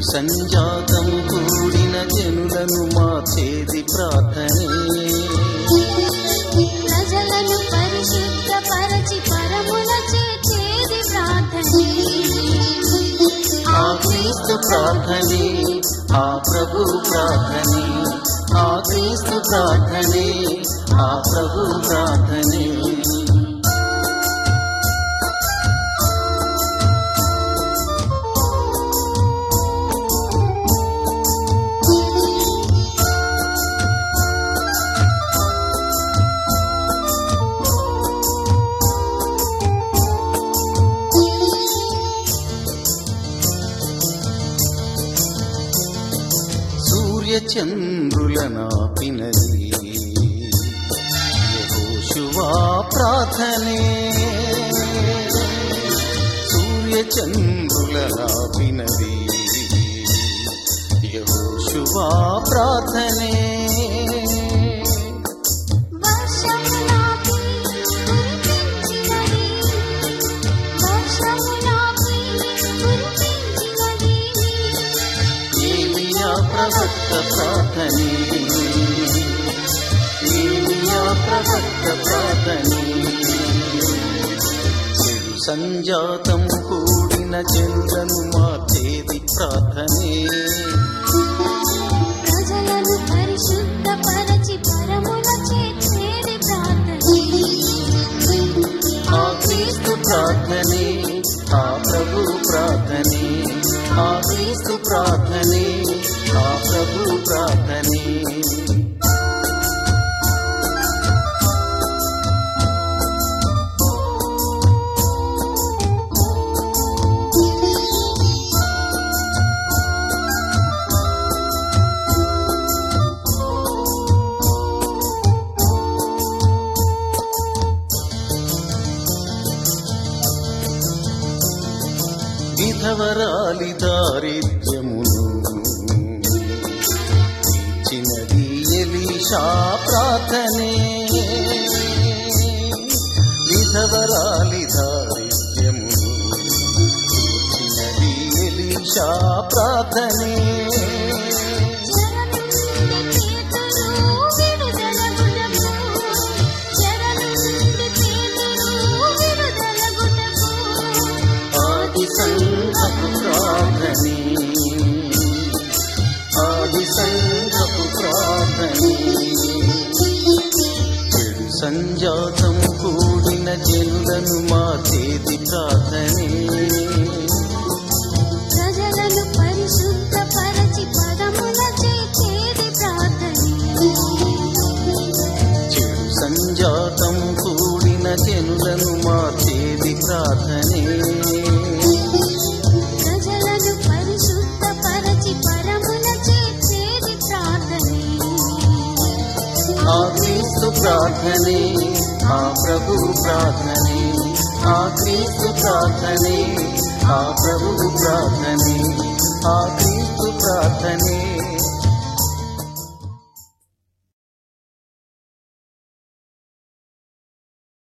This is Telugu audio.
సంజాతం కూడిన జనులను మార్చేది ప్రార్థనే ప్రజలను పరిశుద్ధపరచి పరముల చేసేది ప్రార్థనే ఆ క్రీస్తు ప్రార్థనే ఆ ప్రభు ప్రార్థనే ఆ క్రీస్తు ప్రార్థనే ఆ ప్రభు ప్రార్థనే సూర్య చంద్రుల నాపినది యెహోషువా ప్రార్థనే సూర్య చంద్రుల నాపినది యెహోషువా ప్రార్థనే వర్షము నాపై కురిపించినది వర్షము నాపై కురిపించినది ఏలియా ప్రవక్త ప్రార్థనే ఏలియా ప్రవక్త ప్రార్థనే చెడు సంజాతం కూడిన జనులను మార్చేది ప్రార్థనే ప్రజలను పరిశుద్ధపరచి పరముల చేసేది ప్రార్థనే ఆ క్రీస్తు ప్రార్థనే ఆ ప్రభు ప్రార్థనే ఆ క్రీస్తు ప్రార్థనే ఆ ప్రభు ప్రార్థనే విధవరాలి దారిద్ర్యమును తీర్చినది ఎలీషా ప్రార్థనే విధవరాలి దారిద్ర్యమును తీర్చినది ఎలీషా ప్రార్థనే చెరనుండి పేతురు విడుదలగుటకు చెరనుండి పేతురు విడుదలగుటకు ఆది సంఘపు ప్రార్థనే ఆది సంఘపు ప్రార్థనే చెడు సంజాతం కూడిన జనులను మార్చేది ప్రార్థనే ప్రజలను పరిశుద్ధపరచి పదముల చేసేది ప్రార్థనే చెడు సంజాతం కూడిన జనులను మార్చేది ప్రార్థనే ప్రజలను పరిశుద్ధపరచి పరముల చేసేది ప్రార్థనే ఆ క్రీస్తు ప్రార్థనే ఆ ప్రభు ప్రార్థనే ఆ క్రీస్తు ప్రార్థనే ఆ ప్రభు ప్రార్థనే